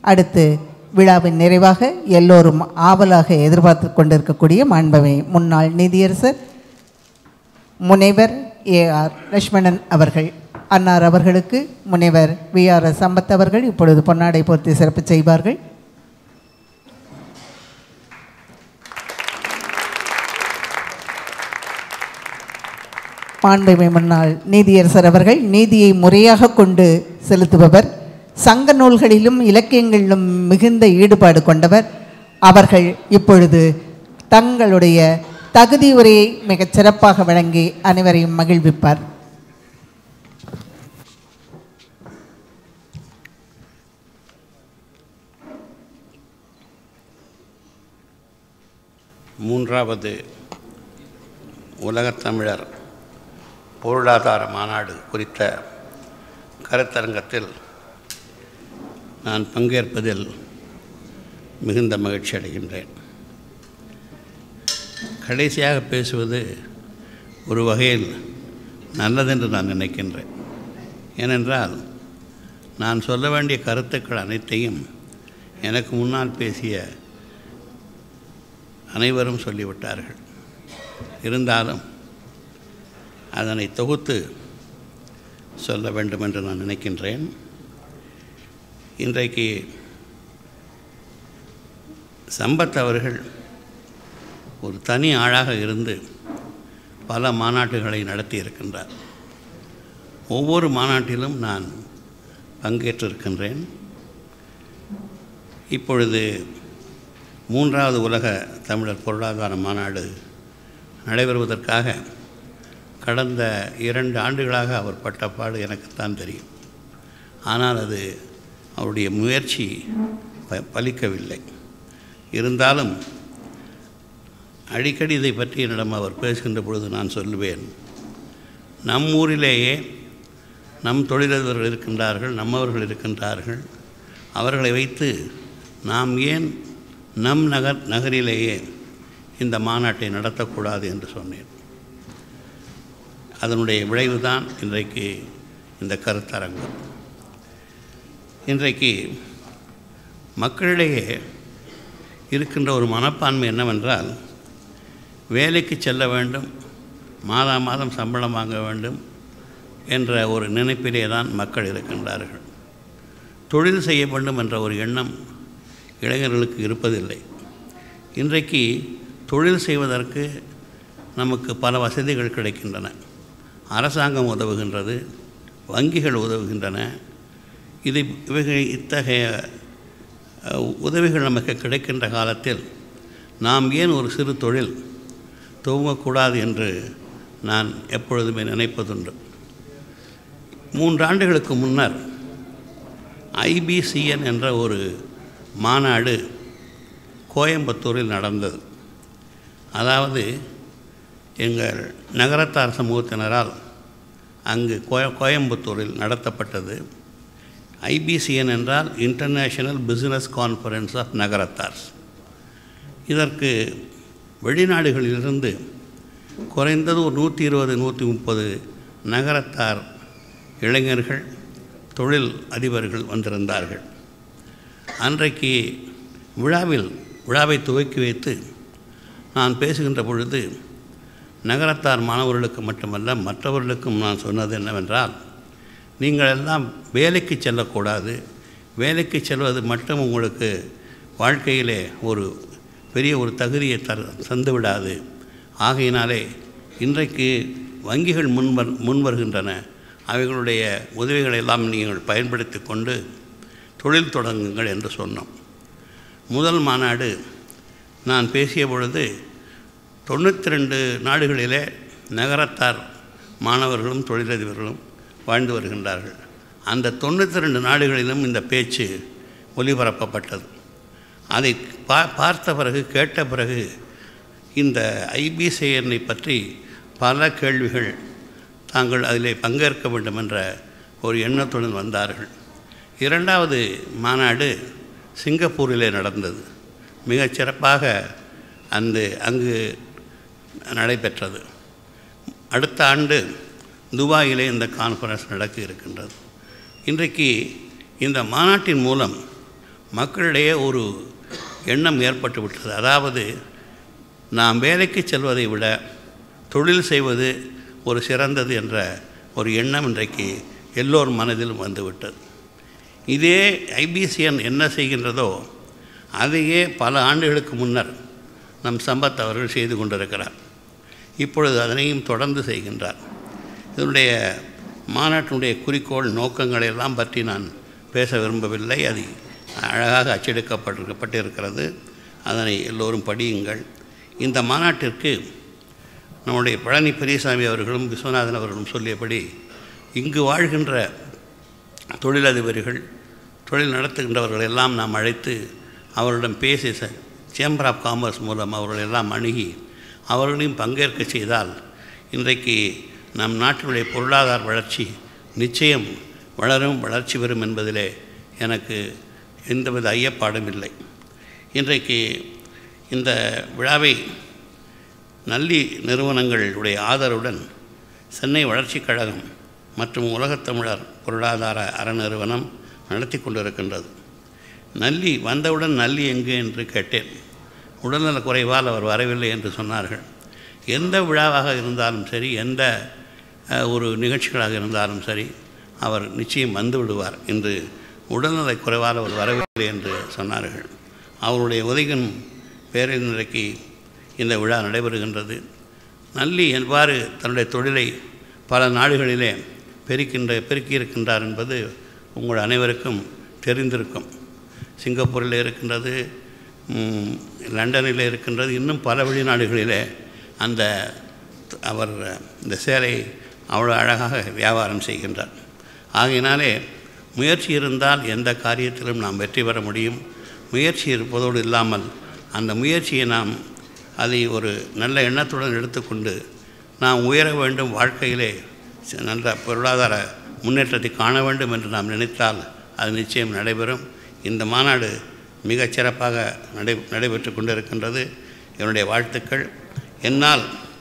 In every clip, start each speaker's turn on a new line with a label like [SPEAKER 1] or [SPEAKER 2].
[SPEAKER 1] அடுத்து விழாவின் நிறைவாக எல்லோரும் ஆவலாக எதிர்பார்த்து கொண்டிருக்கக்கூடிய மாண்பவை முன்னாள் நீதியரசர் முனைவர் ஏ ஆர் லட்சுமணன் அவர்கள் அன்னார் அவர்களுக்கு முனைவர் வி ஆர் எஸ் சம்பத் அவர்கள் இப்பொழுது பொன்னாடை போர்த்தி சிறப்பு செய்வார்கள் மாண்புமை முன்னாள் நீதியரசர் அவர்கள் நீதியை முறையாக கொண்டு செலுத்துபவர் சங்க நூல்களிலும் இலக்கியங்களிலும் மிகுந்த ஈடுபாடு கொண்டவர் அவர்கள் இப்பொழுது தங்களுடைய தகுதி உரையை மிகச் சிறப்பாக வழங்கி அனைவரையும் மகிழ்விப்பார்
[SPEAKER 2] மூன்றாவது உலகத் தமிழர் பொருளாதார மாநாடு குறித்த கருத்தரங்கத்தில் நான் பங்கேற்பதில் மிகுந்த மகிழ்ச்சி அடைகின்றேன் கடைசியாக பேசுவது ஒரு வகையில் நல்லதென்று நான் நினைக்கின்றேன் ஏனென்றால் நான் சொல்ல வேண்டிய கருத்துக்கள் அனைத்தையும் எனக்கு முன்னால் பேசிய அனைவரும் சொல்லிவிட்டார்கள் இருந்தாலும் அதனை தொகுத்து சொல்ல வேண்டும் என்று நான் நினைக்கின்றேன் இன்றைக்கு சம்பத் அவர்கள் ஒரு தனி ஆளாக இருந்து பல மாநாட்டுகளை நடத்தி இருக்கின்றார் ஒவ்வொரு மாநாட்டிலும் நான் பங்கேற்றிருக்கின்றேன் இப்பொழுது மூன்றாவது உலக தமிழர் பொருளாதார மாநாடு நடைபெறுவதற்காக கடந்த இரண்டு ஆண்டுகளாக அவர் பட்ட பாடு எனக்குத்தான் தெரியும் ஆனால் அது அவருடைய முயற்சி ப பலிக்கவில்லை இருந்தாலும் அடிக்கடி இதை பற்றி என்னிடம் அவர் பேசுகின்ற பொழுது நான் சொல்லுவேன் நம் ஊரிலேயே நம் தொழிலதிபர்கள் இருக்கின்றார்கள் நம்மவர்கள் இருக்கின்றார்கள் அவர்களை வைத்து நாம் ஏன் நம் நகர் நகரிலேயே இந்த மாநாட்டை நடத்தக்கூடாது என்று சொன்னேன் அதனுடைய விளைவுதான் இன்றைக்கு இந்த கருத்தரங்கம் இன்றைக்கு மக்களிடையே இருக்கின்ற ஒரு மனப்பான்மை என்னவென்றால் வேலைக்கு செல்ல வேண்டும் மாதா மாதம் சம்பளம் வாங்க வேண்டும் என்ற ஒரு நினைப்பிலே தான் மக்கள் இருக்கின்றார்கள் தொழில் செய்ய வேண்டும் என்ற ஒரு எண்ணம் இளைஞர்களுக்கு இருப்பதில்லை இன்றைக்கு தொழில் செய்வதற்கு நமக்கு பல வசதிகள் கிடைக்கின்றன அரசாங்கம் உதவுகின்றது வங்கிகள் உதவுகின்றன இது இவைகள் இத்தகைய அஹ், உதவிகள் நமக்கு கிடைக்கின்ற காலத்தில் நாம் ஏன் ஒரு சிறு தொழில் துவங்கக்கூடாது என்று நான் எப்பொழுதுமே நினைப்பதுண்டு மூன்றாண்டுகளுக்கு முன்னர் ஐபிசிஎன் என்ற ஒரு மாநாடு கோயம்புத்தூரில் நடந்தது அதாவது எங்கள் நகரத்தார் சமூகத்தினரால் அங்கு கோய கோயம்புத்தூரில் நடத்தப்பட்டது ஐபிசிஎன் என்றால் international business conference of Nagarathars இதற்கு வெளிநாடுகளிலிருந்து குறைந்தது ஒரு நூற்றி இருபது நூற்றி முப்பது நகரத்தார் இளைஞர்கள் தொழில் அதிபர்கள் வந்திருந்தார்கள் அன்றைக்கு விழாவில் விழாவை துவக்கி வைத்து நான் பேசுகின்ற பொழுது நகரத்தார் மாணவர்களுக்கு மட்டுமல்ல மற்றவர்களுக்கும் நான் சொன்னது என்னவென்றால் நீங்கள் எல்லாம் வேலைக்கு செல்லக்கூடாது வேலைக்கு செல்வது மட்டும் உங்களுக்கு வாழ்க்கையிலே ஒரு பெரிய ஒரு தகுதியை தர தந்து விடாது ஆகையினாலே இன்றைக்கு வங்கிகள் முன்வர் முன் வருகின்றன அவைகளுடைய உதவிகளை எல்லாம் நீங்கள் பயன்படுத்தி கொண்டு தொழில் தொடங்குங்கள் என்று சொன்னோம் முதல் மாநாடு நான் பேசிய பொழுது தொண்ணூற்றி ரெண்டு நாடுகளிலே நகரத்தார் மாணவர்களும் தொழிலதிபர்களும் வாழ்ந்து வருகின்றார்கள் அந்த தொண்ணூற்றி ரெண்டு நாடுகளிலும் இந்த பேச்சு ஒலிபரப்பப்பட்டது அதை பா பார்த்த பிறகு கேட்ட பிறகு இந்த ஐபிசிஎன்னை பற்றி பல கேள்விகள் தாங்கள் அதிலே பங்கேற்க வேண்டும் என்ற ஒரு எண்ணத்துடன் வந்தார்கள் இரண்டாவது மாநாடு சிங்கப்பூரிலே நடந்தது மிகச் சிறப்பாக அந்த அங்கு நடைபெற்றது அடுத்த ஆண்டு துபாயிலே இந்த கான்ஃபரன்ஸ் நடக்க இருக்கின்றது இன்றைக்கு இந்த மாநாட்டின் மூலம் மக்களிடையே ஒரு எண்ணம் ஏற்பட்டு விட்டது அதாவது நாம் வேலைக்கு செல்வதை விட தொழில் செய்வது ஒரு சிறந்தது என்ற ஒரு எண்ணம் இன்றைக்கு எல்லோர் மனதிலும் வந்துவிட்டது இதே ஐபிசிஎன் என்ன செய்கின்றதோ அதையே பல ஆண்டுகளுக்கு முன்னர் நம் சம்பத் அவர்கள் செய்து கொண்டிருக்கிறார் இப்பொழுது அதனையும் தொடர்ந்து செய்கின்றார் இதனுடைய மாநாட்டினுடைய குறிக்கோள் நோக்கங்களை எல்லாம் பற்றி நான் பேச விரும்பவில்லை அது அழகாக அச்சடிக்கப்பட்டிருக்கப்பட்டிருக்கிறது அதனை எல்லோரும் படியுங்கள் இந்த மாநாட்டிற்கு நம்முடைய பழனி பெரியசாமி அவர்களும் விஸ்வநாதன் அவர்களும் சொல்லியபடி இங்கு வாழ்கின்ற தொழிலதிபர்கள் தொழில் நடத்துகின்றவர்கள் எல்லாம் நாம் அழைத்து அவர்களிடம் பேசி ச சேம்பர் ஆஃப் காமர்ஸ் மூலம் அவர்கள் எல்லாம் அணுகி அவர்களையும் பங்கேற்க செய்தால் இன்றைக்கு நம் நாட்டினுடைய பொருளாதார வளர்ச்சி நிச்சயம் வளரும் வளர்ச்சி பெறும் என்பதிலே எனக்கு எந்தவித ஐயப்பாடும் இல்லை இன்றைக்கு இந்த விழாவை நல்லி நிறுவனங்களுடைய ஆதரவுடன் சென்னை வளர்ச்சிக் கழகம் மற்றும் உலகத்தமிழர் பொருளாதார அறநிறுவனம் நடத்தி கொண்டிருக்கின்றது நல்லி வந்தவுடன் நல்லி எங்கு என்று கேட்டேன் உடல்நலக் குறைவால் அவர் வரவில்லை என்று சொன்னார்கள் எந்த விழாவாக இருந்தாலும் சரி எந்த அஹ், ஒரு நிகழ்ச்சிகளாக இருந்தாலும் சரி அவர் நிச்சயம் வந்து விடுவார் என்று உடல்நலக் குறைவால் அவர் வரவில்லை என்று சொன்னார்கள் அவருடைய உதவியின் பேரில் இன்றைக்கு இந்த விழா நடைபெறுகின்றது நல்லி எவ்வாறு தன்னுடைய தொழிலை பல நாடுகளிலே பெருக்கின்ற பெருக்கியிருக்கின்றார் என்பது உங்கள் அனைவருக்கும் தெரிந்திருக்கும் சிங்கப்பூரில் இருக்கின்றது ம், லண்டனில் இருக்கின்றது இன்னும் பல வெளிநாடுகளிலே அந்த அவர் இந்த சேலை அவ்வளோ அழகாக வியாபாரம் செய்கின்றார் ஆகையினாலே முயற்சி இருந்தால் எந்த காரியத்திலும் நாம் வெற்றி பெற முடியும் முயற்சி இருப்பதோடு இல்லாமல் அந்த முயற்சியை நாம் அதை ஒரு நல்ல எண்ணத்துடன் எடுத்துக்கொண்டு நாம் உயர வேண்டும் வாழ்க்கையிலே ச- நல்ல பொருளாதார முன்னேற்றத்தை காண வேண்டும் என்று நாம் நினைத்தால் அது நிச்சயம் நடைபெறும் இந்த மாநாடு மிகச் சிறப்பாக நடை நடைபெற்று கொண்டிருக்கின்றது என்னுடைய வாழ்த்துக்கள் என்னால்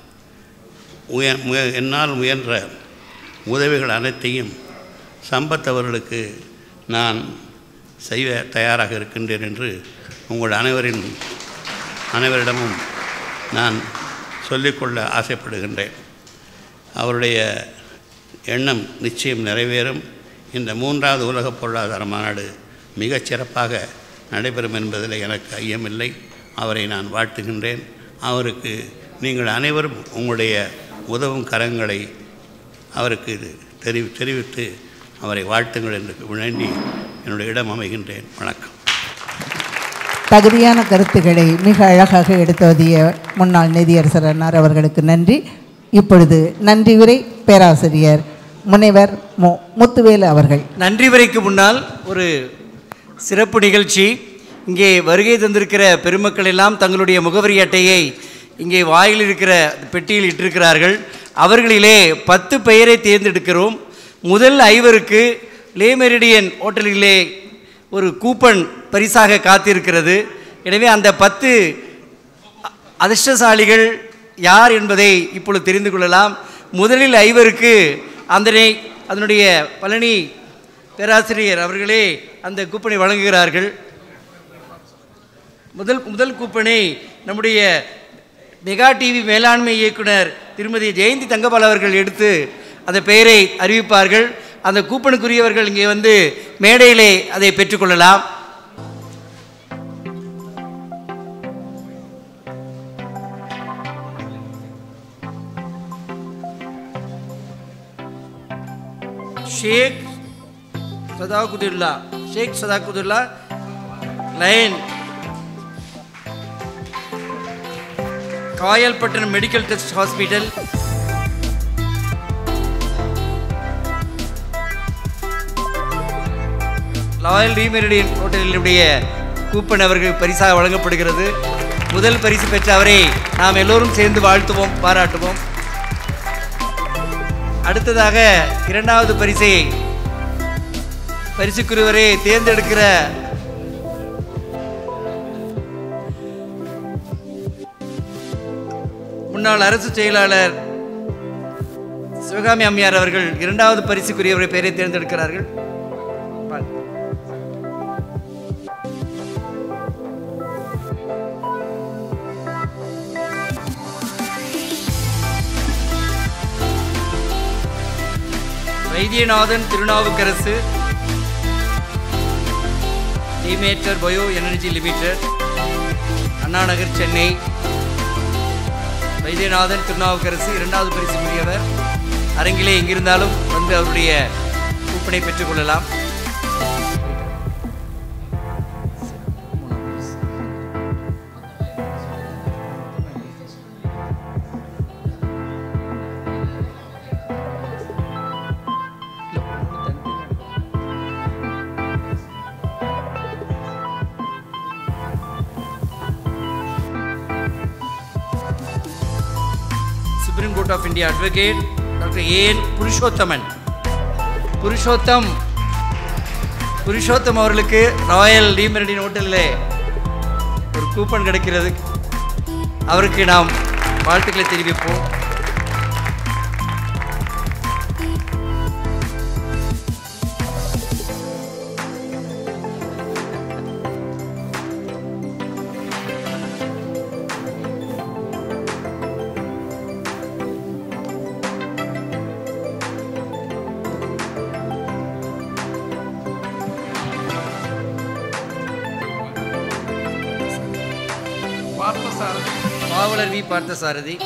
[SPEAKER 2] உய முய என்னால் முயன்ற உதவிகள் அனைத்தையும் சம்பத் அவர்களுக்கு நான் செய்ய தயாராக இருக்கின்றேன் என்று உங்கள் அனைவரின் அனைவரிடமும் நான் சொல்லிக்கொள்ள ஆசைப்படுகின்றேன் அவருடைய எண்ணம் நிச்சயம் நிறைவேறும் இந்த மூன்றாவது உலக பொருளாதார மாநாடு மிகச் சிறப்பாக நடைபெறும் என்பதில் எனக்கு ஐயமில்லை அவரை நான் வாழ்த்துகின்றேன் அவருக்கு நீங்கள் அனைவரும் உங்களுடைய உதவும் கரங்களை அவருக்கு தெரிவி தெரிவித்து அவரை வாழ்த்துங்கள் என்று வேண்டி என்னுடைய இடம் அமைகின்றேன் வணக்கம்
[SPEAKER 1] தகுதியான கருத்துக்களை மிக அழகாக எடுத்தோதிய முன்னாள் நிதியரசர் அன்னார் அவர்களுக்கு நன்றி இப்பொழுது நன்றி உரை பேராசிரியர் முனைவர் மு முத்துவேலு அவர்கள்
[SPEAKER 3] நன்றி வரைக்கு முன்னால் ஒரு சிறப்பு நிகழ்ச்சி இங்கே வருகை தந்திருக்கிற பெருமக்கள் எல்லாம் தங்களுடைய முகவரி அட்டையை இங்கே வாயில் இருக்கிற பெட்டியில் இட்டிருக்கிறார்கள் அவர்களிலே பத்து பெயரை தேர்ந்தெடுக்கிறோம் முதல் ஐவருக்கு லே மெரிடியன் ஹோட்டலிலே ஒரு கூப்பன் பரிசாக காத்திருக்கிறது எனவே அந்த பத்து அதிர்ஷ்டசாலிகள் யார் என்பதை இப்பொழுது தெரிந்து கொள்ளலாம் முதலில் ஐவருக்கு அதனை அதனுடைய பழனி பேராசிரியர் அவர்களே அந்த கூப்பனை வழங்குகிறார்கள் முதல் முதல் கூப்பனை நம்முடைய மெகா டிவி மேலாண்மை இயக்குனர் திருமதி ஜெயந்தி தங்கபால் அவர்கள் எடுத்து அந்த பெயரை அறிவிப்பார்கள் அந்த கூப்பனுக்குரியவர்கள் இங்கே வந்து மேடையிலே அதை பெற்றுக்கொள்ளலாம் Sheikh Sadakathullah Sheikh Sadakathullah lion Kayalpatnam medical test hospital royal meridian ஹோட்டலினுடைய கூப்பன் அவர்கள் பரிசாக வழங்கப்படுகிறது முதல் பரிசு பெற்ற அவரை நாம் எல்லோரும் சேர்ந்து வாழ்த்துவோம் பாராட்டுவோம் அடுத்ததாக இரண்டாவது பரிசை பரிசுக்குரியவரை தேர்ந்தெடுக்கிற முன்னாள் அரசு செயலாளர் சிவகாமி அம்மையார் அவர்கள் இரண்டாவது பரிசுக்குரியவரை பெயரை தேர்ந்தெடுக்கிறார்கள் பாருங்க. வைத்தியநாதன் திருநாவுக்கரசு டிமேட்டர் bio energy limited Annanagar Chennai Vaidyanathan Thirunavukkarasu இரண்டாவது பரிசு பெரியவர் அரங்கிலே எங்கிருந்தாலும் வந்து அவருடைய கூப்பனை பெற்றுக்கொள்ளலாம் supreme court of India advocate doctor AN Purushothaman Purushotham Purushotham அவர்களுக்கு ராயல் டீமெரடின் ஹோட்டலில் ஒரு கூப்பன் கிடைக்கிறது அவருக்கு நாம் வாழ்த்துக்களை தெரிவிப்போம் பாவலர் வி பார்த்தசாரதி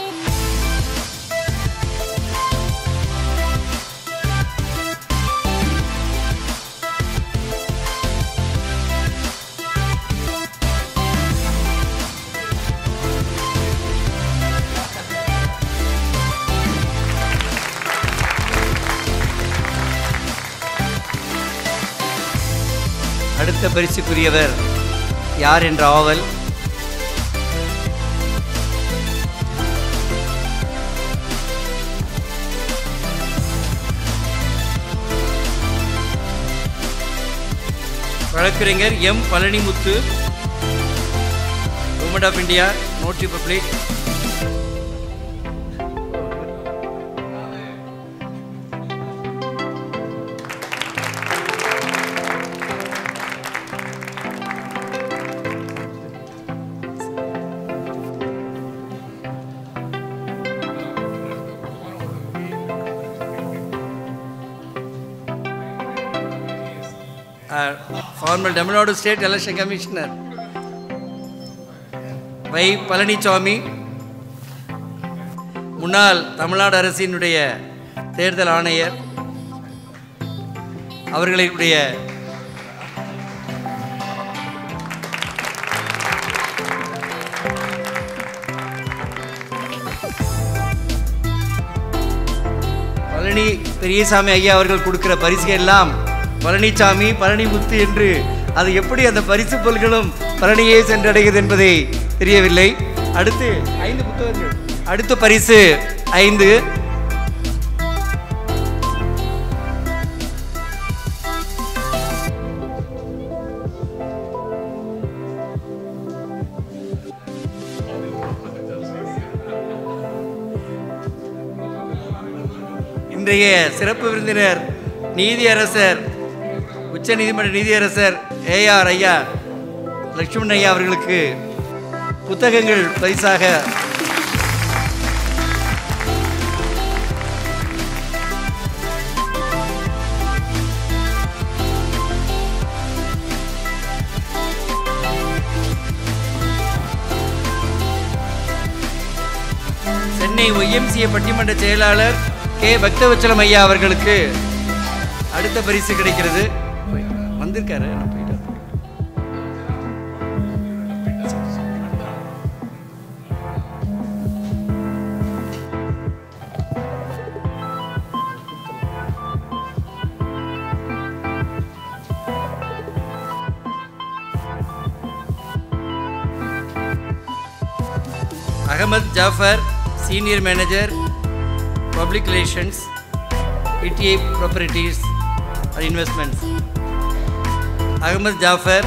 [SPEAKER 3] அடுத்த பரிசுக்குரியவர் யார் என்ற ஆவல் வழக்கறிஞர் M Palanimuthu government of India notary public former Tamil Nadu state election commissioner Y Palanisamy முன்னாள் தமிழ்நாடு அரசினுடைய தேர்தல் ஆணையர் அவர்களுடைய பழனி பெரியசாமி ஐயா அவர்கள் கொடுக்கிற பரிசுகள் எல்லாம் பழனிசாமி பழனிமுத்து என்று அது எப்படி அந்த பரிசு பொருள்களும் பழனியே சென்றடைகிறது என்பதை தெரியவில்லை அடுத்து ஐந்து புத்தகங்கள் அடுத்த பரிசு ஐந்து இன்றைய சிறப்பு விருந்தினர் நீதியரசர் உச்ச நீதிமன்ற நீதியரசர் ஏஆர் ஐயா லட்சுமணன் ஐயா அவர்களுக்கு புத்தகங்கள் பரிசாக சென்னை ஒய்எம்சிஏ பட்டிமன்ற செயலாளர் கே பக்தவச்சலம் ஐயா அவர்களுக்கு அடுத்த பரிசு கிடைக்கிறது வந்திருக்காரு நான் போயிட்டு வரேன். Ahmed Jafar senior manager public relations EDI properties investments Ahmed Jafar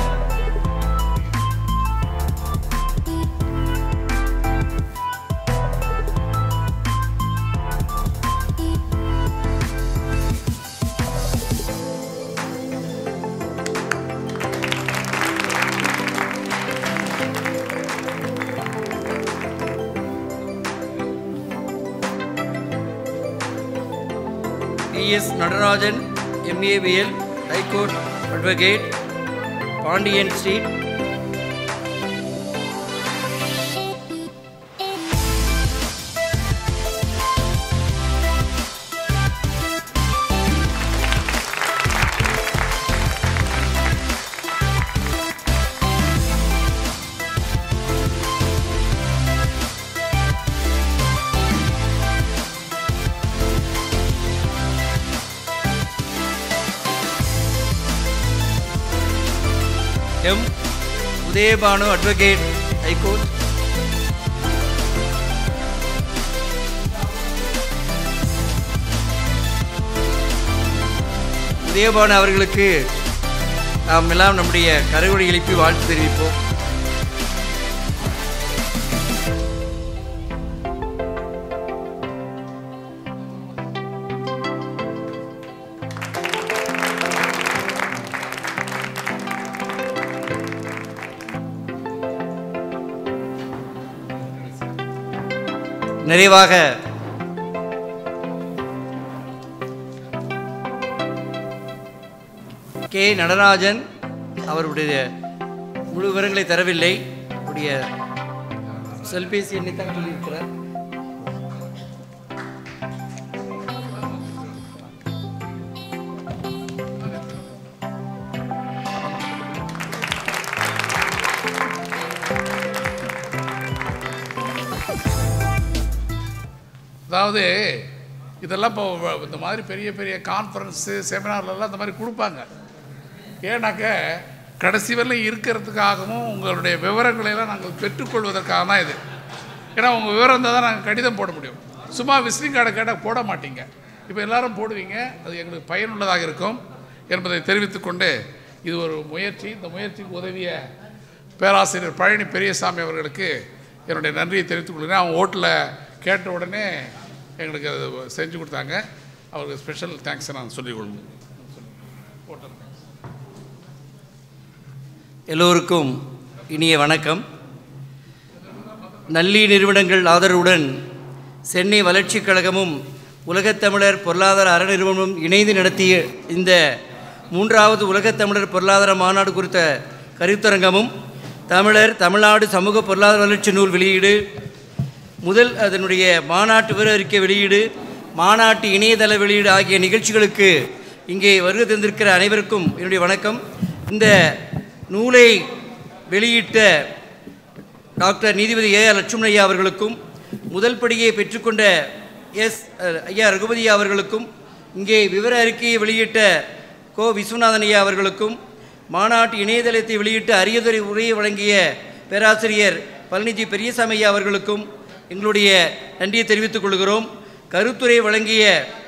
[SPEAKER 3] TS Natarajan MABL high court advocate Pandian street M Udayabhanu advocate high court Udayabhanu அவர்களுக்கு நாம் எல்லாம் நம்முடைய கரைவொடி எழுப்பி வாழ்த்து தெரிவிப்போம் நிறைவாக கே நடராஜன் அவருடைய முழு விவரங்களை தரவில்லை அவருடைய செல்பேசி எண்ணை தான் சொல்லியிருக்கிறார்
[SPEAKER 4] அதாவது இதெல்லாம் இப்போ வ- இந்த மாதிரி பெரிய பெரிய கான்ஃபரன்ஸு செமினார்லலாம் இந்த மாதிரி கொடுப்பாங்க ஏன்னாக்க கடைசி வரலையும் இருக்கிறதுக்காகவும் உங்களுடைய விவரங்களை எல்லாம் நாங்கள் பெற்றுக்கொள்வதற்காக தான் இது ஏன்னா உங்கள் விவரம் இருந்தால் தான் நாங்கள் கடிதம் போட முடியும் சும்மா விசிட்டிங் கார்டை கேட்டால் போட மாட்டீங்க இப்போ எல்லாரும் போடுவீங்க அது எங்களுக்கு பயனுள்ளதாக இருக்கும் என்பதை தெரிவித்துக்கொண்டு இது ஒரு முயற்சி இந்த முயற்சிக்கு உதவிய பேராசிரியர் பழனி பெரியசாமி அவர்களுக்கு என்னுடைய நன்றியை தெரிவித்துக் கொள்கிறேன் அவங்க ஓட்டில் கேட்ட உடனே எங்களுக்கு அது செஞ்சு கொடுத்தாங்க அவருக்கு ஸ்பெஷல் தேங்க்ஸை நான் சொல்லிக் கொள்கிறேன்
[SPEAKER 3] எல்லோருக்கும் இனிய வணக்கம் நல்லி நிறுவனங்கள் ஆதரவுடன் சென்னை வளர்ச்சிக் கழகமும் உலகத்தமிழர் பொருளாதார அறநிறுவனமும் இணைந்து நடத்திய இந்த மூன்றாவது உலகத்தமிழர் பொருளாதார மாநாடு குறித்த கருத்தரங்கமும் தமிழர் தமிழ்நாடு சமூக பொருளாதார வளர்ச்சி நூல் வெளியீடு முதல் அதனுடைய மாநாட்டு விவர அறிக்கை வெளியீடு மாநாட்டு இணையதள வெளியீடு ஆகிய நிகழ்ச்சிகளுக்கு இங்கே வருகை தந்திருக்கிற அனைவருக்கும் என்னுடைய வணக்கம் இந்த நூலை வெளியிட்ட டாக்டர் நீதிபதி ஏ ஆர் லட்சுமண ஐயா அவர்களுக்கும் முதல் படியை பெற்றுக்கொண்ட எஸ் அஹ், ஐயா ரகுபதி ஐயா அவர்களுக்கும் இங்கே விவர அறிக்கையை வெளியிட்ட கோ விஸ்வநாதன் ஐயா அவர்களுக்கும் மாநாட்டு இணையதளத்தை வெளியிட்டு அரியதுரை உரையை வழங்கிய பேராசிரியர் பழனிஜி பெரியசாமி ஐயா அவர்களுக்கும் எங்களுடைய நன்றியை தெரிவித்துக் கொள்கிறோம் கருத்துரை வழங்கிய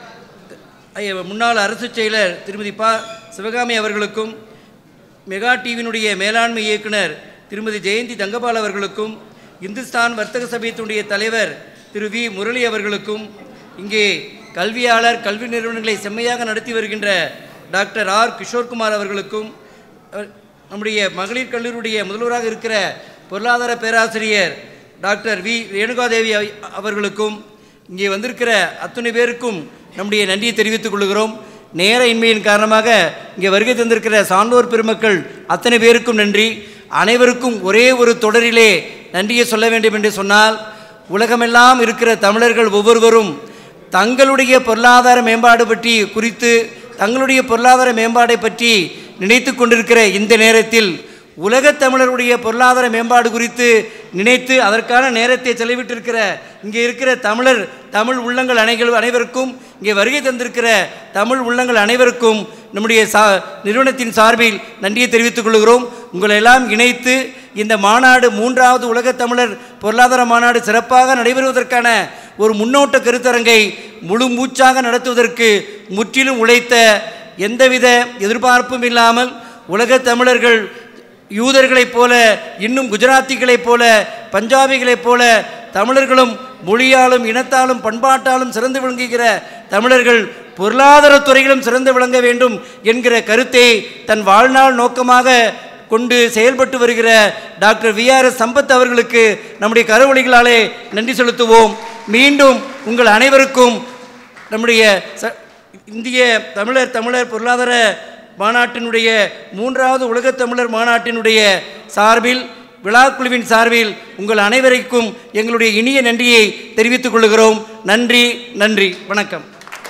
[SPEAKER 3] ஐய- முன்னாள் அரசு செயலர் திருமதி ப சிவகாமி அவர்களுக்கும் மெகா டிவியினுடைய மேலாண்மை இயக்குனர் திருமதி ஜெயந்தி தங்கபால் அவர்களுக்கும் இந்துஸ்தான் வர்த்தக சபையத்தினுடைய தலைவர் திரு வி முரளி அவர்களுக்கும் இங்கே கல்வியாளர் கல்வி நிறுவனங்களை செம்மையாக நடத்தி வருகின்ற டாக்டர் ஆர் கிஷோர்குமார் அவர்களுக்கும் அவர் நம்முடைய மகளிர் கல்லூரியுடைய முதல்வராக இருக்கிற பொருளாதார பேராசிரியர் டாக்டர் வி ரேணுகாதேவி அவ- அவர்களுக்கும் இங்கே வந்திருக்கிற அத்தனை பேருக்கும் நம்முடைய நன்றியை தெரிவித்துக் கொள்கிறோம் நேர இன்மையின் காரணமாக இங்கே வருகை தந்திருக்கிற சான்றோர் பெருமக்கள் அத்தனை பேருக்கும் நன்றி அனைவருக்கும் ஒரே ஒரு தொடரிலே நன்றியை சொல்ல வேண்டும் என்று சொன்னால் உலகமெல்லாம் இருக்கிற தமிழர்கள் ஒவ்வொருவரும் தங்களுடைய பொருளாதார மேம்பாடு பற்றி குறித்து தங்களுடைய பொருளாதார மேம்பாடை பற்றி நினைத்து கொண்டிருக்கிற இந்த நேரத்தில் உலகத் தமிழருடைய பொருளாதார மேம்பாடு குறித்து நினைத்து அதற்கான நேரத்தை செலவிட்டிருக்கிற இங்கே இருக்கிற தமிழர் தமிழ் உள்ளங்கள் அனைகள் அனைவருக்கும் இங்கே வருகை தந்திருக்கிற தமிழ் உள்ளங்கள் அனைவருக்கும் நம்முடைய சா நிறுவனத்தின் சார்பில் நன்றியை தெரிவித்துக் கொள்கிறோம் உங்களை எல்லாம் இணைத்து இந்த மாநாடு மூன்றாவது உலகத் தமிழர் பொருளாதார மாநாடு சிறப்பாக நடைபெறுவதற்கான ஒரு முன்னோட்ட கருத்தரங்கை முழு மூச்சாக நடத்துவதற்கு முற்றிலும் உழைத்த எந்தவித எதிர்பார்ப்பும் இல்லாமல் உலகத் தமிழர்கள் யூதர்களைப் போல இன்னும் குஜராத்திகளைப் போல பஞ்சாபிகளைப் போல தமிழர்களும் மொழியாலும் இனத்தாலும் பண்பாட்டாலும் சிறந்து விளங்குகிற தமிழர்கள் பொருளாதார துறையிலும் சிறந்து விளங்க வேண்டும் என்கிற கருத்தை தன் வாழ்நாள் நோக்கமாக கொண்டு செயல்பட்டு வருகிற டாக்டர் விஆர்எஸ் சம்பத் அவர்களுக்கு நம்முடைய கரவொலிகளாலே நன்றி செலுத்துவோம் மீண்டும் உங்கள் அனைவருக்கும் நம்முடைய ச இந்திய தமிழர் தமிழர் பொருளாதார மாநாட்டினுடைய மூன்றாவது உலகத் தமிழர் மாநாட்டினுடைய சார்பில் விழாக்குழுவின் சார்பில் உங்கள் அனைவருக்கும் எங்களுடைய இனிய நன்றியை தெரிவித்துக் கொள்கிறோம் நன்றி நன்றி வணக்கம்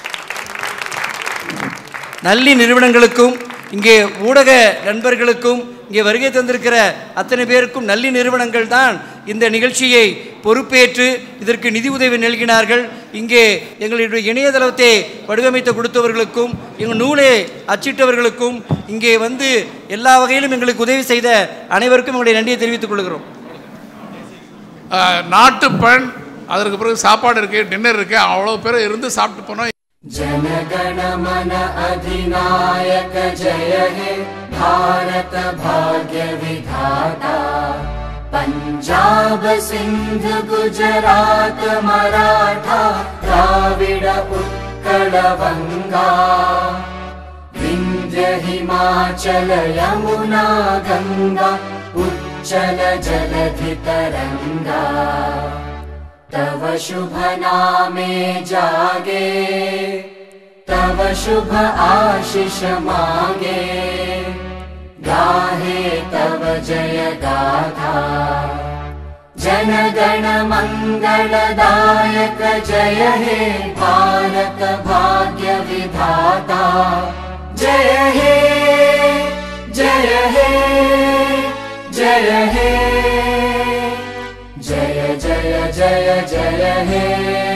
[SPEAKER 3] நல்லி நிறுவனங்களுக்கும் இங்கே ஊடக நண்பர்களுக்கும் இங்கே வருகை தந்திருக்கிற அத்தனை பேருக்கும் நல்லி நிறுவனங்கள் தான் இந்த நிகழ்ச்சியை பொறுப்பேற்று இதற்கு நிதி உதவி நல்கினார்கள் இங்கே எங்களுடைய இணையதளத்தை வடிவமைத்து கொடுத்தவர்களுக்கும் எங்கள் நூலை அச்சிட்டவர்களுக்கும் இங்கே வந்து எல்லா வகையிலும் எங்களுக்கு உதவி செய்த அனைவருக்கும் எங்களுடைய நன்றியை தெரிவித்துக் கொள்கிறோம்
[SPEAKER 4] அஹ், நாட்டு பெண் அதற்கு பிறகு சாப்பாடு இருக்கு டின்னர் இருக்கு அவ்வளோ பேர் இருந்து சாப்பிட்டு போனோம்
[SPEAKER 5] जनगण मन अधिनायक जय हे भारत भाग्य विधाता पञ्जाब सिन्ध गुजरात मराठा द्राविड उत्कल वङ्गा विन्ध्य हिमाचल यमुना गङ्गा उच्चल जलधितरङ्गा तव शुभ नामे जागे तव शुभ आशिष मागे गाहे तव जय गाथा जनगण मङ्गलदायक जय हे भारत भाग्य विधाता जय हे जय हे जय हे जय जय जय जय हे